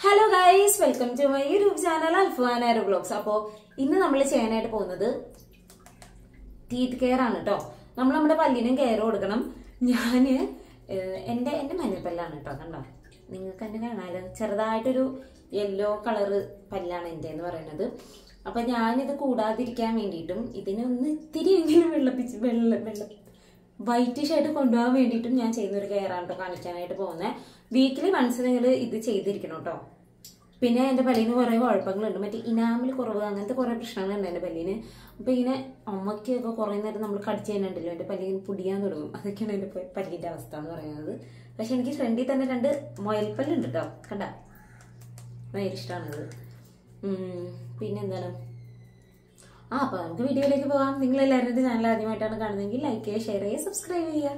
Hello guys welcome to my YouTube channel അൽഫാനാര blogs അപ്പോൾ ഇന്ന് നമ്മൾ ചെയ്യാനായിട്ട് പോകുന്നത് ടീത്ത് കെയർ ആണ് കേട്ടോ നമ്മൾ നമ്മുടെ പല്ലിനും കെയർ കൊടുക്കണം ഞാൻ എൻ്റെ എൻ്റെ മഞ്ഞപ്പല്ലാണ് കേട്ടോ കണ്ടോ നിങ്ങൾക്ക് എന്നെ കാണാലോ ചെറുതായിട്ടൊരു യെല്ലോ കളറ് പല്ലാണ് എൻ്റെ എന്ന് പറയുന്നത് അപ്പൊ ഞാനിത് കൂടാതിരിക്കാൻ വേണ്ടിയിട്ടും ഇതിനൊന്ന് ഇത്തിരിയെങ്കിലും വെള്ളപ്പിച്ച് വെള്ള വെള്ള വൈറ്റ് ഷെയ്ഡ് കൊണ്ടുപോകാൻ വേണ്ടിയിട്ടും ഞാൻ ചെയ്യുന്ന ഒരു കെയർ ആണ് കേട്ടോ കാണിക്കാനായിട്ട് പോകുന്നത് വീക്കിലി വൺസ് നിങ്ങൾ ഇത് ചെയ്തിരിക്കണം കേട്ടോ പിന്നെ എൻ്റെ പല്ലിന് കുറേ കുഴപ്പങ്ങളുണ്ട് മറ്റേ ഇനാമിൽ കുറവ് അങ്ങനത്തെ കുറേ പ്രശ്നങ്ങളുണ്ട് എൻ്റെ പല്ലിന് അപ്പോൾ ഇങ്ങനെ അമ്മയ്ക്കൊക്കെ കുറേ നേരം നമ്മൾ കടിച്ച് കഴിഞ്ഞിട്ടുണ്ടല്ലോ എൻ്റെ പല്ലിന് പുടിയാൻ തുടങ്ങും അതൊക്കെയാണ് എൻ്റെ പ- പല്ലിൻ്റെ അവസ്ഥ എന്ന് പറയുന്നത് പക്ഷെ എനിക്ക് ഫ്രണ്ടിൽ തന്നെ രണ്ട് മുയൽപ്പല്ലുണ്ട് കേട്ടോ കണ്ട ഭയങ്കര ഇഷ്ടമാണത് പിന്നെന്താണ് ആ അപ്പോൾ നമുക്ക് വീഡിയോയിലേക്ക് പോകാം നിങ്ങൾ എല്ലാവരും എൻ്റെ ചാനൽ ആദ്യമായിട്ടാണ് കാണുന്നതെങ്കിൽ ലൈക്ക് ചെയ്യുക ഷെയർ ചെയ്യുക സബ്സ്ക്രൈബ് ചെയ്യുക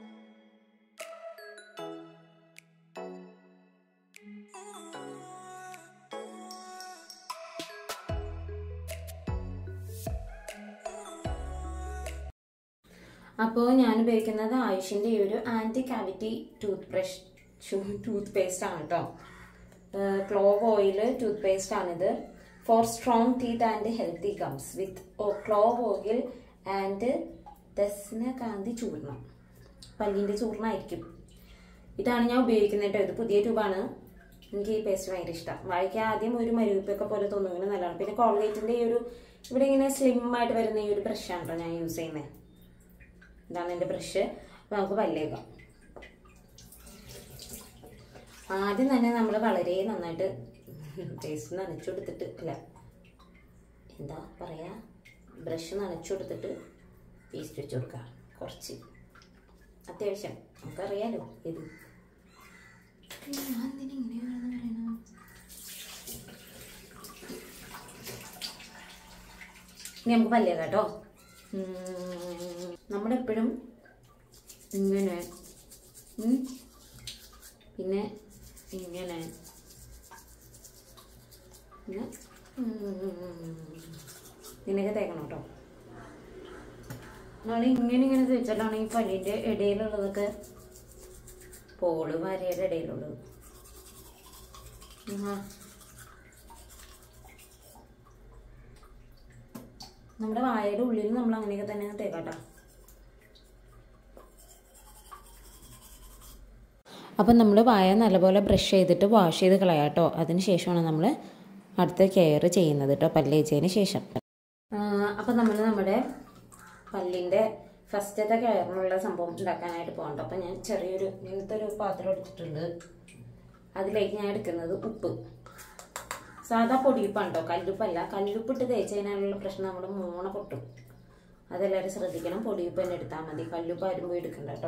അപ്പോൾ ഞാൻ ഉപയോഗിക്കുന്നത് ആയുഷിൻ്റെ ഈ ഒരു anti cavity toothbrush toothpaste ആണ് കേട്ടോ ക്ലോവ് ഓയിൽ ടൂത്ത് പേസ്റ്റ് ആണിത് for strong teeth and healthy gums with clove oil and ദസ്നകാന്തി ചൂർണം പല്ലിൻ്റെ ചൂർണ്ണമായിരിക്കും ഇതാണ് ഞാൻ ഉപയോഗിക്കുന്നത് കേട്ടോ ഇത് പുതിയ ട്യൂബാണ് എനിക്ക് ഈ പേസ്റ്റ് ഭയങ്കര ഇഷ്ടം വായിക്ക് ആദ്യം ഒരു മരുവിപ്പൊക്കെ പോലെ തോന്നുന്നത് നല്ലതാണ് പിന്നെ കോൾഗേറ്റിൻ്റെ ഈ ഒരു ഇവിടെ ഇങ്ങനെ സ്ലിം ആയിട്ട് വരുന്ന ഈ ഒരു ബ്രഷാണ് കേട്ടോ ഞാൻ യൂസ് ചെയ്യുന്നത് ഇതാണ് എൻ്റെ ബ്രഷ് അപ്പോൾ നമുക്ക് പല്ലേക്കാം ആദ്യം തന്നെ നമ്മൾ വളരെ നന്നായിട്ട് പേസ്റ്റ് നനച്ചു കൊടുത്തിട്ട് അല്ല എന്താ പറയാ ബ്രഷ് നനച്ചു കൊടുത്തിട്ട് പേസ്റ്റ് വെച്ച് കൊടുക്കുക കുറച്ച് അത്യാവശ്യം നമുക്കറിയാലോ ഇത് ഞാൻ എന്തിനാ ഇങ്ങനെയാണെന്ന് പറയണത് ഇനി നമുക്ക് പല്ലേക്കാം കേട്ടോ നമ്മളെപ്പോഴും ഇങ്ങനെ ഉം, പിന്നെ ഇങ്ങനെ പിന്നെ ഉം, ഇങ്ങനെയൊക്കെ തേക്കണം കേട്ടോ നമ്മൾ ഇങ്ങനെ ഇങ്ങനെ തേച്ചിട്ടാണ് ഈ പല്ലിൻ്റെ ഇടയിലുള്ളതൊക്കെ പോള് വരയുടെ ഇടയിലുള്ളത് ആ നമ്മുടെ വായയുടെ ഉള്ളിൽ നമ്മൾ അങ്ങനെയൊക്കെ തന്നെ തേക്കാട്ടോ അപ്പം നമ്മൾ വായ നല്ലപോലെ ബ്രഷ് ചെയ്തിട്ട് വാഷ് ചെയ്ത് കളയാം കേട്ടോ അതിന് ശേഷമാണ് നമ്മൾ അടുത്ത കെയർ ചെയ്യുന്നത് കേട്ടോ പല്ല് തേച്ചതിന് ശേഷം അപ്പം നമ്മൾ നമ്മുടെ പല്ലിൻ്റെ ഫസ്റ്റത്തെ കെയറിനുള്ള സംഭവം ഉണ്ടാക്കാനായിട്ട് പോകണ്ട അപ്പം ഞാൻ ചെറിയൊരു ഇങ്ങനത്തെ ഒരു പാത്രം എടുത്തിട്ടുണ്ട് അതിലേക്ക് ഞാൻ എടുക്കുന്നത് ഉപ്പ് സാധാ പൊടിയുപ്പാണ് കേട്ടോ കല്ലുപ്പല്ല കല്ലുപ്പിട്ട് തേച്ച് കഴിഞ്ഞാലുള്ള പ്രശ്നം നമ്മുടെ മോണ പൊട്ടും അതെല്ലാവരും ശ്രദ്ധിക്കണം പൊടിയുപ്പ് തന്നെ എടുത്താൽ മതി കല്ലുപ്പ് ആരും പോയി എടുക്കണ്ട കേട്ടോ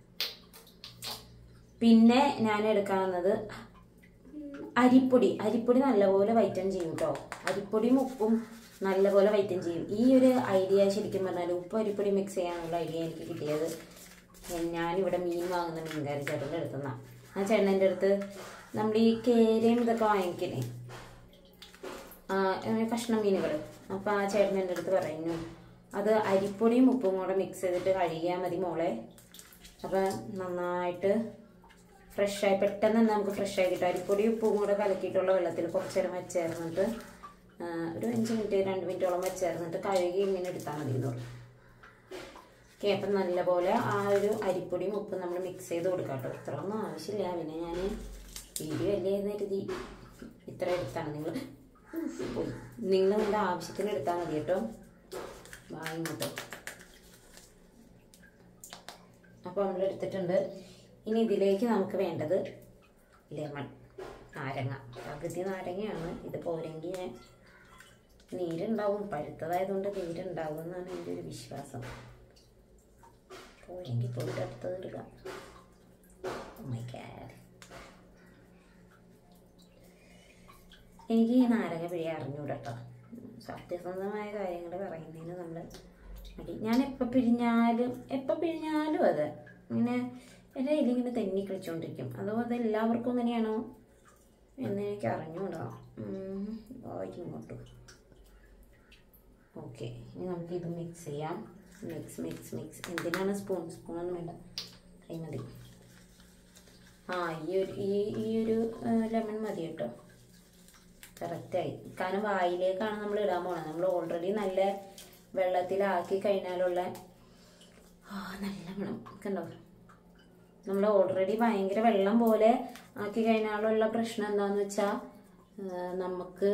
പിന്നെ ഞാൻ എടുക്കാവുന്നത് അരിപ്പൊടി അരിപ്പൊടി നല്ലപോലെ വൈറ്റൻ ചെയ്യും കേട്ടോ അരിപ്പൊടിയും ഉപ്പും നല്ലപോലെ വൈറ്റൻ ചെയ്യും ഈ ഒരു ഐഡിയ ശരിക്കും പറഞ്ഞാൽ ഉപ്പ് അരിപ്പൊടി മിക്സ് ചെയ്യാനുള്ള ഐഡിയ എനിക്ക് കിട്ടിയത് ഞാനിവിടെ മീൻ വാങ്ങുന്ന മീൻകാരി ചേട്ടൻ്റെ അടുത്തുനിന്നാണ് ആ ചേട്ടൻ്റെ അടുത്ത് നമ്മൾ ഈ കേരയും ഇതൊക്കെ വാങ്ങിക്കില്ലേ ആ, അങ്ങനെ കഷ്ണം മീനുകൾ അപ്പോൾ ആ ചേട്ടൻ എൻ്റെ അടുത്ത് പറയുന്നു അത് അരിപ്പൊടിയും ഉപ്പും കൂടെ മിക്സ് ചെയ്തിട്ട് കഴുകിയാൽ മതി മോളെ അപ്പം നന്നായിട്ട് ഫ്രഷായി പെട്ടെന്ന് തന്നെ നമുക്ക് ഫ്രഷായി കിട്ടും അരിപ്പൊടി ഉപ്പും കൂടെ കലക്കിയിട്ടുള്ള വെള്ളത്തിൽ കുറച്ച് നേരം വെച്ചേർന്നിട്ട് ആ, ഒരു അഞ്ച് മിനിറ്റ് രണ്ട് മിനിറ്റോളം വെച്ചേർന്നിട്ട് കഴുകി ഇങ്ങനെ എടുത്താൽ മതി എന്ന് പറഞ്ഞു ഓക്കെ അപ്പം നല്ലപോലെ ആ ഒരു അരിപ്പൊടിയും ഉപ്പും നമ്മൾ മിക്സ് ചെയ്ത് കൊടുക്കാം കേട്ടോ ഇത്രയൊന്നും ആവശ്യമില്ല പിന്നെ ഞാൻ വീഡിയോ അല്ലേ എന്ന് കരുതി ഇത്ര എടുത്താണ് നിങ്ങൾ പോയി നിങ്ങൾ നിങ്ങളുടെ ആവശ്യത്തിന് എടുത്താൽ മതി കേട്ടോ വാ ഇങ്ങോട്ട് അപ്പോൾ നമ്മൾ എടുത്തിട്ടുണ്ട് ഇനി ഇതിലേക്ക് നമുക്ക് വേണ്ടത് ലെമൺ നാരങ്ങ പകുതി നാരങ്ങയാണ് ഇത് പോരെങ്കിൽ ഞാൻ നീരുണ്ടാവും പഴുത്തതായതുകൊണ്ട് നീരുണ്ടാവും എന്നാണ് എൻ്റെ ഒരു വിശ്വാസം പോരെങ്കിൽ പോയിട്ട് അടുത്തത് ഇടുക Oh my God. എനിക്ക് ഈ നാരങ്ങ പിഴ അറിഞ്ഞൂടാ കേട്ടോ സത്യസന്ധമായ കാര്യങ്ങൾ പറയുന്നതിന് നമ്മൾ മടി ഞാൻ എപ്പോൾ പിഴിഞ്ഞാലും എപ്പോൾ പിഴിഞ്ഞാലും അത് ഇങ്ങനെ എൻ്റെ കയ്യിൽ ഇങ്ങനെ തെന്നി കളിച്ചുകൊണ്ടിരിക്കും അതോ അത് എല്ലാവർക്കും അങ്ങനെയാണോ എന്ന് എനിക്ക് അറിഞ്ഞൂടാ ഉം, വായിക്ക് ഇങ്ങോട്ട് ഓക്കെ ഇനി നമുക്ക് ഇത് മിക്സ് ചെയ്യാം മിക്സ് മിക്സ് മിക്സ് എന്തിനാണ് സ്പൂൺ സ്പൂണൊന്നും വേണ്ട കൈ മതി ആ ഈ ഒരു ഈ ഈ ഒരു ലെമൺ മതി കേട്ടോ കറക്റ്റായി കാരണം വായിലേക്കാണ് നമ്മൾ ഇടാൻ പോണത് നമ്മൾ ഓൾറെഡി നല്ല വെള്ളത്തിലാക്കി കഴിഞ്ഞാലുള്ള ആ നല്ല മണം കണ്ടോ നമ്മൾ ഓൾറെഡി ഭയങ്കര വെള്ളം പോലെ ആക്കി കഴിഞ്ഞാലുള്ള പ്രശ്നം എന്താന്ന് വെച്ചാൽ നമുക്ക്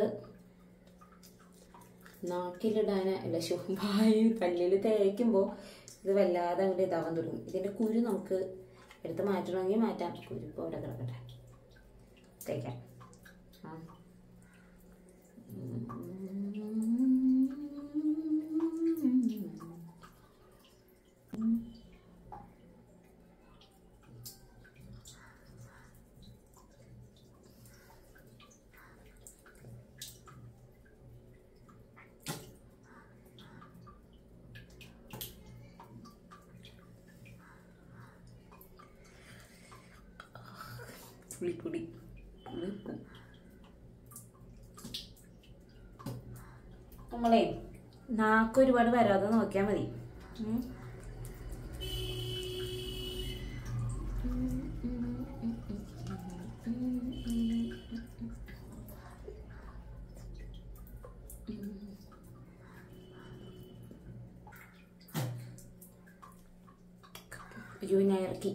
നാക്കിലിടാൻ അല്ല ശു വായി പല്ലിൽ തേക്കുമ്പോൾ ഇത് വല്ലാതെ അങ്ങോട്ട് ഇതാവാൻ തുടങ്ങും ഇതിൻ്റെ കുരു നമുക്ക് എടുത്ത് മാറ്റണമെങ്കിൽ മാറ്റാം കുരു ഇപ്പോൾ ഇവിടെ കിടക്കട്ടെ തേക്കാം ആ പുളിപ്പൊടി പുളിപ്പ് നമ്മളെ നാക്ക് ഒരുപാട് വരാതെ നോക്കിയാൽ മതി ഉം. അയ്യോ ഞാൻ ഇറക്കി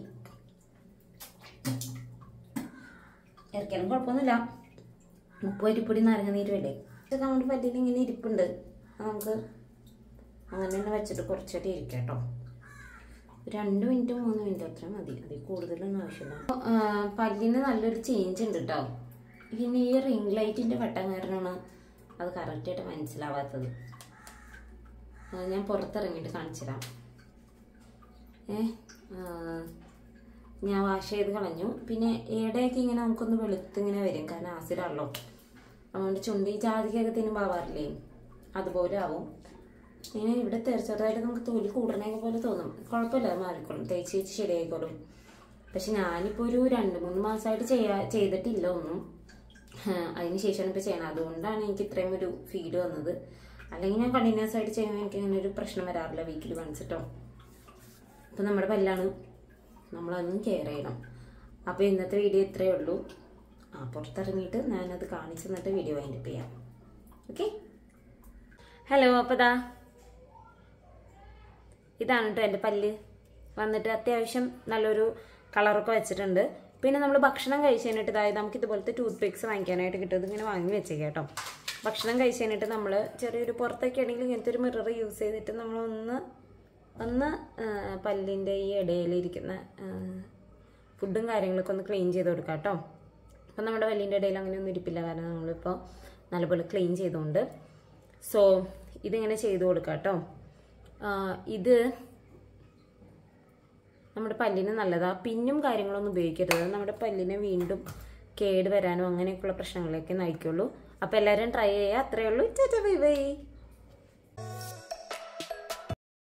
ഇറക്കിയാലും കുഴപ്പമൊന്നുമില്ല ഉപ്പ് അരിപ്പൊടി നാരങ്ങ നീര് വേണ്ടേ ഇതൊക്കെ നമ്മുടെ പല്ലിൽ ഇങ്ങനെ ഇരിപ്പുണ്ട് അത് നമുക്ക് അങ്ങനെ തന്നെ വെച്ചിട്ട് കുറച്ചായിട്ട് ഇരിക്കാം കേട്ടോ രണ്ട് മിനിറ്റ് മൂന്ന് മിനിറ്റ് അത്ര മതി അതിൽ കൂടുതലൊന്നും ആവശ്യമില്ല അപ്പൊ, ആ, പല്ലിന് നല്ലൊരു ചേഞ്ച് ഉണ്ട് കേട്ടോ പിന്നെ ഈ റിംഗ് ലൈറ്റിൻ്റെ വട്ടം കാരണമാണ് അത് കറക്റ്റായിട്ട് മനസ്സിലാവാത്തത് അത് ഞാൻ പുറത്തിറങ്ങിയിട്ട് കാണിച്ചു തരാം ഏ ആ, ഞാൻ വാഷ് ചെയ്ത് കളഞ്ഞു പിന്നെ ഇടയൊക്കെ ഇങ്ങനെ നമുക്കൊന്ന് വെളുത്ത് ഇങ്ങനെ വരും കാരണം ആസിഡാണല്ലോ അതുകൊണ്ട് ചുണ്ടി ജാതിക്കൊക്കെ തിന്നുമ്പോൾ ആവാറില്ലേ അതുപോലെ ആവും ഇങ്ങനെ ഇവിടെ ചെറുതായിട്ട് നമുക്ക് തൊലി കൂടണയൊക്കെ പോലെ തോന്നും കുഴപ്പമില്ല അത് മാറിക്കോളും തേച്ച് തേച്ച് ശരിയായിക്കോളും പക്ഷെ ഞാനിപ്പോൾ ഒരു രണ്ട് മൂന്ന് മാസമായിട്ട് ചെയ്യാ ചെയ്തിട്ടില്ല ഒന്നും അതിന് ശേഷമാണ് ഇപ്പോൾ ചെയ്യണം അതുകൊണ്ടാണ് എനിക്ക് ഇത്രയും ഒരു ഫീഡ് വന്നത് അല്ലെങ്കിൽ ഞാൻ കണ്ടിന്യൂസ് ആയിട്ട് ചെയ്യുമ്പോൾ എനിക്ക് അങ്ങനെ ഒരു പ്രശ്നം വരാറില്ല വീക്കിൽ വൺസ് കേട്ടോ അപ്പം നമ്മുടെ പല്ലാണ് നമ്മളതൊന്നും കെയർ ചെയ്യണം അപ്പോൾ ഇന്നത്തെ വീഡിയോ ഇത്രയേ ഉള്ളൂ ആ പുറത്തിറങ്ങിയിട്ട് ഞാനത് കാണിച്ചു തന്നിട്ട് വീഡിയോ വൈൻഡപ്പ് ചെയ്യാം ഓക്കെ ഹലോ അപ്പോൾ ദാ ഇതാണ് കേട്ടോ എൻ്റെ പല്ല് വന്നിട്ട് അത്യാവശ്യം നല്ലൊരു കളറൊക്കെ വെച്ചിട്ടുണ്ട് പിന്നെ നമ്മൾ ഭക്ഷണം കഴിച്ച് കഴിഞ്ഞിട്ട് ഇതായത് നമുക്ക് ഇതുപോലത്തെ ടൂത്ത് പിക്സ് വാങ്ങിക്കാനായിട്ട് കിട്ടും ഇതിങ്ങനെ വാങ്ങി വെച്ചേക്കാം കേട്ടോ ഭക്ഷണം കഴിച്ച് കഴിഞ്ഞിട്ട് നമ്മൾ ചെറിയൊരു പുറത്തൊക്കെ ആണെങ്കിൽ ഇങ്ങനത്തെ ഒരു മിറർ യൂസ് ചെയ്തിട്ട് നമ്മളൊന്ന് ഒന്ന് ആ, പല്ലിൻ്റെ ഈ ഇടയിലിരിക്കുന്ന ആ, ഫുഡും കാര്യങ്ങളൊക്കെ ഒന്ന് ക്ലീൻ ചെയ്ത് കൊടുക്കാം കേട്ടോ അപ്പം നമ്മുടെ പല്ലിൻ്റെ ഇടയിൽ അങ്ങനെയൊന്നും ഇരിപ്പില്ല കാരണം നമ്മളിപ്പോൾ നല്ലപോലെ ക്ലീൻ ചെയ്തുകൊണ്ട് സോ ഇതിങ്ങനെ ചെയ്ത് കൊടുക്കാം കേട്ടോ ആ, ഇത് നമ്മുടെ പല്ലിന് നല്ലതാ പിന്നും കാര്യങ്ങളൊന്നും ഉപയോഗിക്കരുത് നമ്മുടെ പല്ലിനെ വീണ്ടും കേട് വരാനോ അങ്ങനെയൊക്കെയുള്ള പ്രശ്നങ്ങളിലേക്ക് നയിക്കുള്ളൂ അപ്പോൾ എല്ലാവരും ട്രൈ ചെയ്യുക അത്രയേ ഉള്ളൂ ബൈ ബൈ